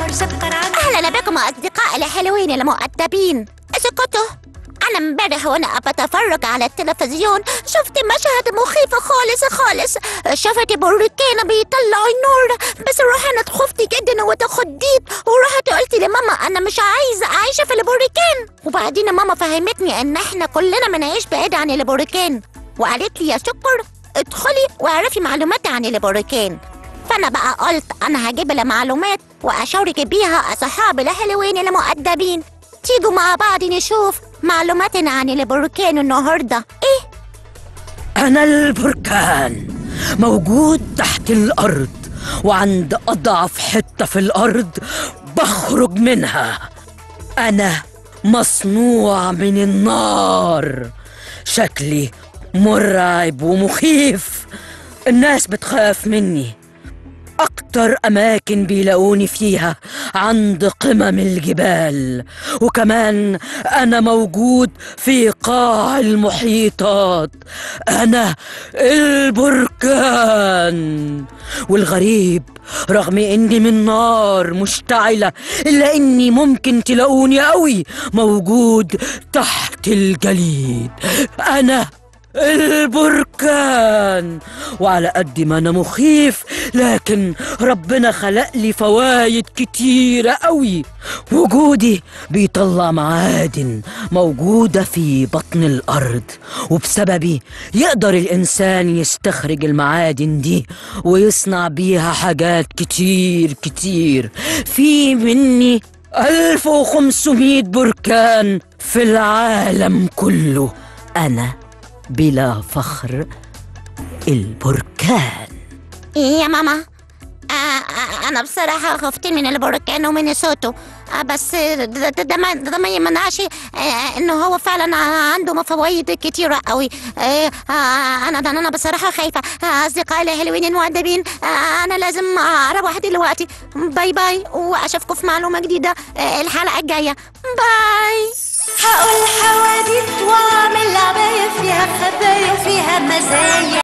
أهلا بكم أصدقائي الحلوين المؤدبين اسكتوا أنا امبارح وأنا بتفرج على التلفزيون شفت مشهد مخيف خالص خالص شفت بركان بيطلع النور بس روحي خفت جدا وتخضيت ورحت قلت لماما أنا مش عايزة أعيش في البركان وبعدين ماما فهمتني إن إحنا كلنا بنعيش بعيد عن البركان وقالت لي يا شكر ادخلي واعرفي معلومات عن البركان فانا بقى قلت انا هجيب المعلومات واشارك بيها اصحاب الحلوين المؤدبين تيجوا مع بعض نشوف معلوماتنا عن البركان النهارده ايه أنا البركان موجود تحت الأرض وعند أضعف حتة في الأرض بخرج منها أنا مصنوع من النار شكلي مرعب ومخيف الناس بتخاف مني أكتر أماكن بيلاقوني فيها عند قمم الجبال وكمان أنا موجود في قاع المحيطات أنا البركان والغريب رغم إني من نار مشتعلة إلا إني ممكن تلاقوني أوي موجود تحت الجليد أنا البركان وعلى قد ما انا مخيف لكن ربنا خلق لي فوايد كتيرة قوي وجودي بيطلع معادن موجودة في بطن الأرض وبسببي يقدر الإنسان يستخرج المعادن دي ويصنع بيها حاجات كتير كتير في مني 1500 بركان في العالم كله أنا بلا فخر البركان ايه يا ماما آه آه، انا بصراحة خفت من البركان ومن صوته آه بس ده, ده, ده, ما, ده ما يمنعش آه انه هو فعلا عنده فوائد كتيرة قوي آه آه انا ده انا بصراحة خايفة آه اصدقائي الحلوين المؤدبين آه انا لازم اروح دلوقتي باي باي واشوفكم في معلومة جديدة آه الحلقة الجاية باي هقول حواديت واعمل عباية فيها خبايا وفيها مزايا